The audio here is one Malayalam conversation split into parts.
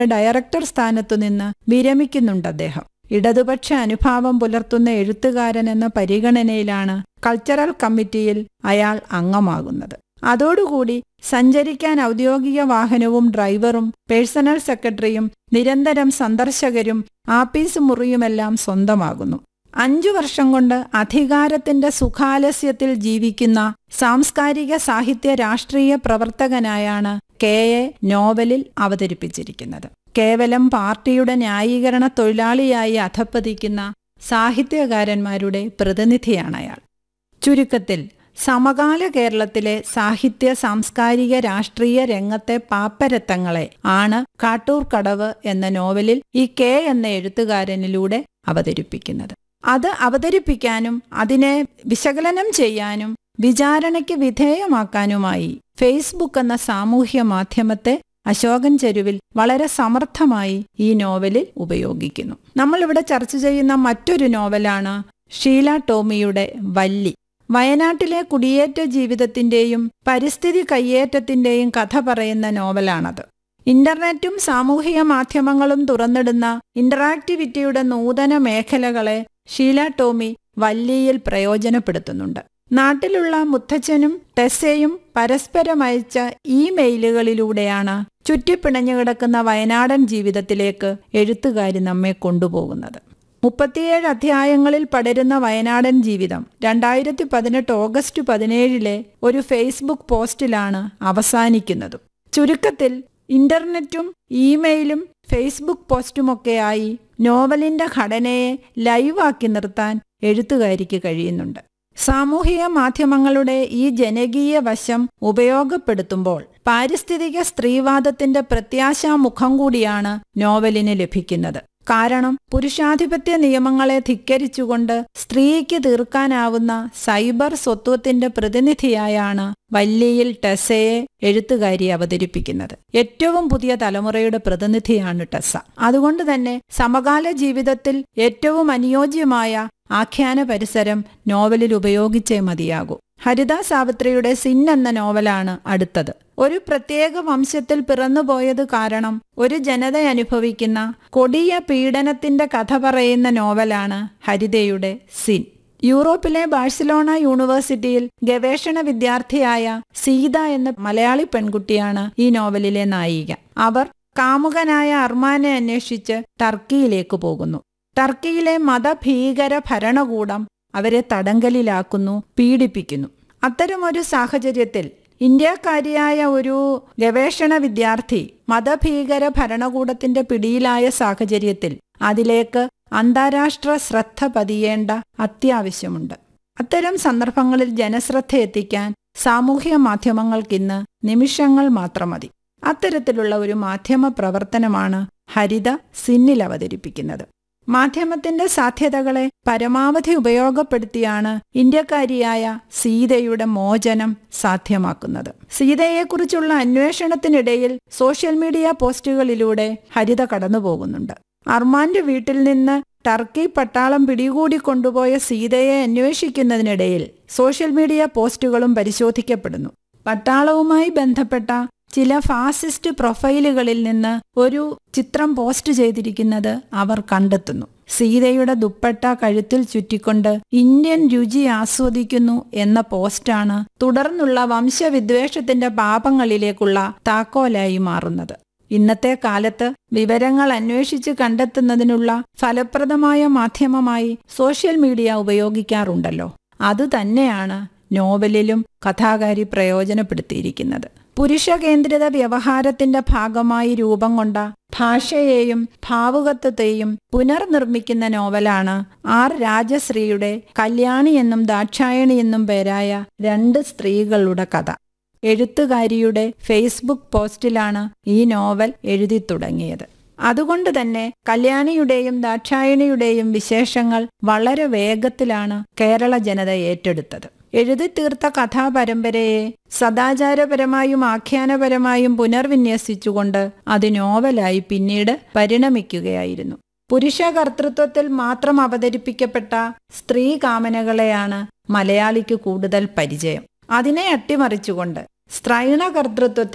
ഡയറക്ടർ സ്ഥാനത്തു നിന്ന് വിരമിക്കുന്നുണ്ട് അദ്ദേഹം ഇടതുപക്ഷ അനുഭാവം പുലർത്തുന്ന എഴുത്തുകാരൻ എന്ന പരിഗണനയിലാണ് കൾച്ചറൽ കമ്മിറ്റിയിൽ അയാൾ അംഗമാകുന്നത് അതോടുകൂടി സഞ്ചരിക്കാൻ ഔദ്യോഗിക വാഹനവും ഡ്രൈവറും പേഴ്സണൽ സെക്രട്ടറിയും നിരന്തരം സന്ദർശകരും ആപ്പീസ് മുറിയുമെല്ലാം സ്വന്തമാകുന്നു അഞ്ചു വർഷം കൊണ്ട് അധികാരത്തിന്റെ സുഖാലസ്യത്തിൽ ജീവിക്കുന്ന സാംസ്കാരിക സാഹിത്യ രാഷ്ട്രീയ പ്രവർത്തകനായാണ് കെ എ നോവലിൽ അവതരിപ്പിച്ചിരിക്കുന്നത് കേവലം പാർട്ടിയുടെ ന്യായീകരണ തൊഴിലാളിയായി അധപ്പതിക്കുന്ന സാഹിത്യകാരന്മാരുടെ പ്രതിനിധിയാണ് അയാൾ ചുരുക്കത്തിൽ സമകാല കേരളത്തിലെ സാഹിത്യ സാംസ്കാരിക രാഷ്ട്രീയ രംഗത്തെ പാപ്പരത്തങ്ങളെ ആണ് കാട്ടൂർ കടവ് എന്ന നോവലിൽ ഈ കെ എന്ന എഴുത്തുകാരനിലൂടെ അവതരിപ്പിക്കുന്നത് അത് അവതരിപ്പിക്കാനും അതിനെ വിശകലനം ചെയ്യാനും വിചാരണയ്ക്ക് വിധേയമാക്കാനുമായി ഫേസ്ബുക്ക് എന്ന സാമൂഹ്യ മാധ്യമത്തെ അശോകൻ ചെരുവിൽ വളരെ സമർത്ഥമായി ഈ നോവലിൽ ഉപയോഗിക്കുന്നു നമ്മളിവിടെ ചർച്ച ചെയ്യുന്ന മറ്റൊരു നോവലാണ് ഷീല ടോമിയുടെ വല്ലി വയനാട്ടിലെ കുടിയേറ്റ ജീവിതത്തിന്റെയും പരിസ്ഥിതി കയ്യേറ്റത്തിന്റെയും കഥ പറയുന്ന നോവലാണത് ഇന്റർനെറ്റും സാമൂഹിക മാധ്യമങ്ങളും തുറന്നിടുന്ന ഇന്ററാക്ടിവിറ്റിയുടെ നൂതന മേഖലകളെ ഷീല ടോമി വല്ലിയിൽ പ്രയോജനപ്പെടുത്തുന്നുണ്ട് നാട്ടിലുള്ള മുത്തച്ഛനും ടെസ്സയും പരസ്പരം അയച്ച ഇമെയിലുകളിലൂടെയാണ് ചുറ്റിപ്പിണഞ്ഞു കിടക്കുന്ന വയനാടൻ ജീവിതത്തിലേക്ക് എഴുത്തുകാരി നമ്മെ കൊണ്ടുപോകുന്നത് മുപ്പത്തിയേഴ് അധ്യായങ്ങളിൽ പടരുന്ന വയനാടൻ ജീവിതം രണ്ടായിരത്തി പതിനെട്ട് ഓഗസ്റ്റ് പതിനേഴിലെ ഒരു ഫേസ്ബുക്ക് പോസ്റ്റിലാണ് അവസാനിക്കുന്നതും ചുരുക്കത്തിൽ ഇന്റർനെറ്റും ഇമെയിലും ഫേസ്ബുക്ക് പോസ്റ്റുമൊക്കെയായി നോവലിന്റെ ഘടനയെ ലൈവാക്കി നിർത്താൻ എഴുത്തുകാരിക്ക് കഴിയുന്നുണ്ട് സാമൂഹിക മാധ്യമങ്ങളുടെ ഈ ജനകീയ വശം ഉപയോഗപ്പെടുത്തുമ്പോൾ പാരിസ്ഥിതിക സ്ത്രീവാദത്തിന്റെ പ്രത്യാശാമുഖം കൂടിയാണ് നോവലിന് ലഭിക്കുന്നത് കാരണം പുരുഷാധിപത്യ നിയമങ്ങളെ ധിക്കരിച്ചുകൊണ്ട് സ്ത്രീക്ക് തീർക്കാനാവുന്ന സൈബർ സ്വത്വത്തിന്റെ പ്രതിനിധിയായാണ് വല്ലിയിൽ ടെസ്സയെ എഴുത്തുകാരി അവതരിപ്പിക്കുന്നത് ഏറ്റവും പുതിയ തലമുറയുടെ പ്രതിനിധിയാണ് ടെസ്സ അതുകൊണ്ട് തന്നെ സമകാല ജീവിതത്തിൽ ഏറ്റവും അനുയോജ്യമായ ആഖ്യാന പരിസരം നോവലിൽ ഉപയോഗിച്ചേ മതിയാകൂ ഹരിത സാവിത്രിയുടെ സിൻ എന്ന നോവലാണ് അടുത്തത് ഒരു പ്രത്യേക വംശത്തിൽ പിറന്നുപോയത് കാരണം ഒരു ജനത അനുഭവിക്കുന്ന കൊടിയ പീഡനത്തിന്റെ കഥ പറയുന്ന നോവലാണ് ഹരിതയുടെ സിൻ യൂറോപ്പിലെ ബാഴ്സലോണ യൂണിവേഴ്സിറ്റിയിൽ ഗവേഷണ വിദ്യാർത്ഥിയായ സീത എന്ന മലയാളി പെൺകുട്ടിയാണ് ഈ നോവലിലെ നായിക അവർ കാമുകനായ അർമാനെ അന്വേഷിച്ച് ടർക്കിയിലേക്ക് പോകുന്നു ടർക്കിയിലെ മതഭീകര ഭരണകൂടം അവരെ തടങ്കലിലാക്കുന്നു പീഡിപ്പിക്കുന്നു അത്തരമൊരു സാഹചര്യത്തിൽ ഇന്ത്യക്കാരിയായ ഒരു ഗവേഷണ വിദ്യാർത്ഥി മതഭീകര ഭരണകൂടത്തിന്റെ പിടിയിലായ സാഹചര്യത്തിൽ അതിലേക്ക് അന്താരാഷ്ട്ര ശ്രദ്ധ പതിയേണ്ട അത്യാവശ്യമുണ്ട് അത്തരം സന്ദർഭങ്ങളിൽ ജനശ്രദ്ധ എത്തിക്കാൻ സാമൂഹ്യ മാധ്യമങ്ങൾക്കിന്ന് നിമിഷങ്ങൾ മാത്രം മതി അത്തരത്തിലുള്ള ഒരു മാധ്യമ പ്രവർത്തനമാണ് ഹരിത സിന്നിൽ അവതരിപ്പിക്കുന്നത് മാധ്യമത്തിന്റെ സാധ്യതകളെ പരമാവധി ഉപയോഗപ്പെടുത്തിയാണ് ഇന്ത്യക്കാരിയായ സീതയുടെ മോചനം സാധ്യമാക്കുന്നത് സീതയെക്കുറിച്ചുള്ള അന്വേഷണത്തിനിടയിൽ സോഷ്യൽ മീഡിയ പോസ്റ്റുകളിലൂടെ ഹരിത കടന്നുപോകുന്നുണ്ട് അർമാന്റെ വീട്ടിൽ നിന്ന് ടർക്കി പട്ടാളം പിടികൂടി കൊണ്ടുപോയ സീതയെ അന്വേഷിക്കുന്നതിനിടയിൽ സോഷ്യൽ മീഡിയ പോസ്റ്റുകളും പരിശോധിക്കപ്പെടുന്നു പട്ടാളവുമായി ബന്ധപ്പെട്ട ചില ഫാസിസ്റ്റ് പ്രൊഫൈലുകളിൽ നിന്ന് ഒരു ചിത്രം പോസ്റ്റ് ചെയ്തിരിക്കുന്നത് അവർ കണ്ടെത്തുന്നു സീതയുടെ ദുപ്പട്ട കഴുത്തിൽ ചുറ്റിക്കൊണ്ട് ഇന്ത്യൻ രുചി ആസ്വദിക്കുന്നു എന്ന പോസ്റ്റാണ് തുടർന്നുള്ള വംശവിദ്വേഷത്തിന്റെ പാപങ്ങളിലേക്കുള്ള താക്കോലായി മാറുന്നത് ഇന്നത്തെ കാലത്ത് വിവരങ്ങൾ അന്വേഷിച്ച് കണ്ടെത്തുന്നതിനുള്ള ഫലപ്രദമായ മാധ്യമമായി സോഷ്യൽ മീഡിയ ഉപയോഗിക്കാറുണ്ടല്ലോ അതുതന്നെയാണ് നോവലിലും കഥാകാരി പ്രയോജനപ്പെടുത്തിയിരിക്കുന്നത് പുരുഷ കേന്ദ്രിത വ്യവഹാരത്തിന്റെ ഭാഗമായി രൂപം കൊണ്ട ഭാഷയെയും ഭാവുകത്വത്തെയും പുനർനിർമ്മിക്കുന്ന നോവലാണ് ആർ രാജശ്രീയുടെ കല്യാണി എന്നും ദാക്ഷായണി എന്നും പേരായ രണ്ട് സ്ത്രീകളുടെ കഥ എഴുത്തുകാരിയുടെ ഫേസ്ബുക്ക് പോസ്റ്റിലാണ് ഈ നോവൽ എഴുതി തുടങ്ങിയത് അതുകൊണ്ട് തന്നെ കല്യാണിയുടെയും ദാക്ഷായണിയുടെയും വിശേഷങ്ങൾ വളരെ വേഗത്തിലാണ് കേരള ജനത ഏറ്റെടുത്തത് എഴുതി തീർത്ത കഥാപരമ്പരയെ സദാചാരപരമായും ആഖ്യാനപരമായും പുനർവിന്യസിച്ചുകൊണ്ട് അത് നോവലായി പിന്നീട് പരിണമിക്കുകയായിരുന്നു പുരുഷ കർത്തൃത്വത്തിൽ മാത്രം അവതരിപ്പിക്കപ്പെട്ട സ്ത്രീ കാമനകളെയാണ് മലയാളിക്ക് കൂടുതൽ പരിചയം അതിനെ അട്ടിമറിച്ചുകൊണ്ട് സ്ത്രൈണ കർത്തൃത്വത്തിന്റെ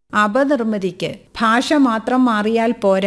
അപനിർമ്മിതിക്ക് ഭാഷ മാത്രം മാറിയാൽ പോരാ